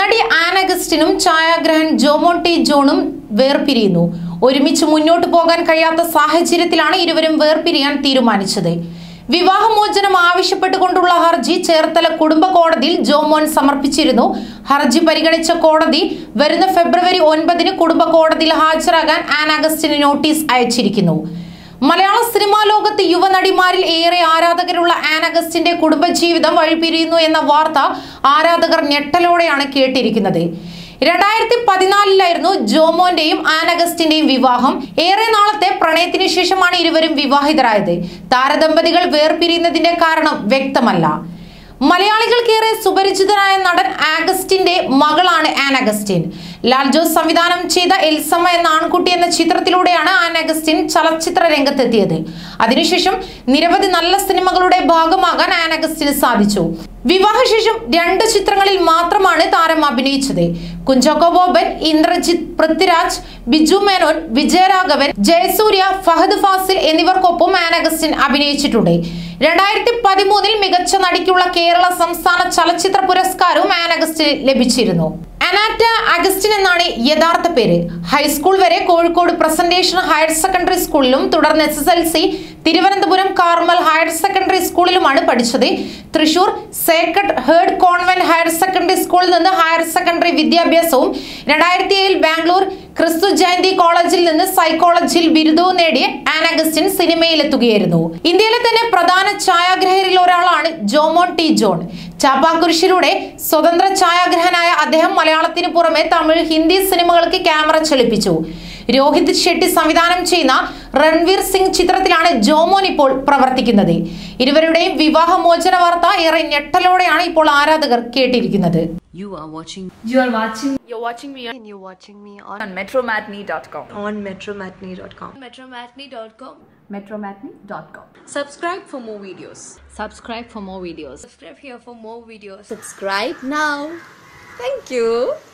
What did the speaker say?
നടി ആനഗസ്റ്റിനും ഛായാഗ്രഹൻ ജോമോൺ ടി ജോണും വേർപിരിയുന്നു ഒരുമിച്ച് മുന്നോട്ട് പോകാൻ കഴിയാത്ത സാഹചര്യത്തിലാണ് ഇരുവരും വേർപിരിയാൻ തീരുമാനിച്ചത് വിവാഹമോചനം ആവശ്യപ്പെട്ടുകൊണ്ടുള്ള ഹർജി ചേർത്തല കുടുംബ കോടതിയിൽ ജോമോൻ സമർപ്പിച്ചിരുന്നു ഹർജി പരിഗണിച്ച കോടതി വരുന്ന ഫെബ്രുവരി ഒൻപതിന് കുടുംബ കോടതിയിൽ ഹാജരാകാൻ ആനാഗസ്റ്റിന് നോട്ടീസ് അയച്ചിരിക്കുന്നു മലയാള സിനിമാ ലോകത്ത് യുവനടിമാരിൽ ഏറെ ആരാധകരുള്ള ആനഗസ്റ്റിന്റെ കുടുംബജീവിതം വഴിപിരിയുന്നു എന്ന വാർത്ത ആരാധകർ ഞെട്ടലോടെയാണ് കേട്ടിരിക്കുന്നത് രണ്ടായിരത്തി പതിനാലിലായിരുന്നു ജോമോന്റെയും ആനഗസ്റ്റിന്റെയും വിവാഹം ഏറെ നാളത്തെ പ്രണയത്തിന് ശേഷമാണ് ഇരുവരും വിവാഹിതരായത് താരദമ്പതികൾ വേർപിരിയുന്നതിന്റെ കാരണം വ്യക്തമല്ല മലയാളികൾക്കേറെ സുപരിചിതനായ നടൻ ആഗസ്റ്റിന്റെ മകളാണ് ആൻ അഗസ്റ്റിൻ ലാൽ ജോസ് സംവിധാനം ചെയ്ത എൽസമ്മ എന്ന ആൺകുട്ടി എന്ന ചിത്രത്തിലൂടെയാണ് ആൻ അഗസ്റ്റിൻ ചലച്ചിത്ര രംഗത്തെത്തിയത് അതിനുശേഷം നിരവധി നല്ല സിനിമകളുടെ ഭാഗമാകാൻ ആൻ അഗസ്റ്റിന് സാധിച്ചു വിവാഹശേഷം രണ്ട് ചിത്രങ്ങളിൽ മാത്രമാണ് താരം അഭിനയിച്ചത് കുഞ്ചാക്കോ ബോബൻ ഇന്ദ്രജിത്ത് പൃഥ്വിരാജ് ബിജു മേനോൻ വിജയരാഘവൻ ജയസൂര്യ ഫഹദ് ഫാസിൽ എന്നിവർക്കൊപ്പം ആൻ അഗസ്റ്റിൻ അഭിനയിച്ചിട്ടുണ്ട് രണ്ടായിരത്തി പതിമൂന്നിൽ മികച്ച നടിക്കുള്ള കേരള സംസ്ഥാന ചലച്ചിത്ര പുരസ്കാരവും ആൻ അഗസ്റ്റിന് ലഭിച്ചിരുന്നു അനാറ്റ അഗസ്റ്റിൻ എന്നാണ് യഥാർത്ഥ പേര് ഹൈസ്കൂൾ വരെ കോഴിക്കോട് പ്രസന്റേഷൻ ഹയർ സെക്കൻഡറി സ്കൂളിലും തുടർന്ന് S S L C Thiruvananthapuram Carmel higher secondary സ്കൂളിലുമാണ് പഠിച്ചത് Thrissur sacred heart convent higher secondary സ്കൂളിൽ നിന്ന് ഹയർ സെക്കൻഡറി വിദ്യാഭ്യാസവും രണ്ടായിരത്തി ഏഴിൽ ബാംഗ്ലൂർ ക്രിസ്തു ജയന്തി കോളേജിൽ നിന്ന് സൈക്കോളജിയിൽ ബിരുദവും നേടിയ ആൻ അഗസ്റ്റിൻ സിനിമയിലെത്തുകയായിരുന്നു ഇന്ത്യയിലെ തന്നെ പ്രധാന ഛായാഗ്രഹകരിൽ ഒരാളാണ് ജോമോൺ ടി ജോൺ ചാപ്പാക്കുരിശിലൂടെ സ്വതന്ത്ര ഛായാഗ്രഹനായ അദ്ദേഹം മലയാളത്തിന് പുറമെ തമിഴ് ഹിന്ദി സിനിമകൾക്ക് ക്യാമറ ചലിപ്പിച്ചു രോഹിത് ഷെട്ടി സംവിധാനം ചെയ്യുന്ന രൺവീർ സിംഗ് ചിത്രത്തിലാണ് ജോമോൻ ഇപ്പോൾ പ്രവർത്തിക്കുന്നത് ഇരുവരുടെയും വിവാഹമോചന വാർത്ത ഏറെ ഞെട്ടലോടെയാണ് ഇപ്പോൾ ആരാധകർ കേട്ടിരിക്കുന്നത് You are watching You are watching You're watching me on, and you're watching me on, on metromatney.com. on metromatney.com. Metromatney.com. metromatney.com. Subscribe for more videos. subscribe for more videos. Subscribe here for more videos. Subscribe now. Thank you.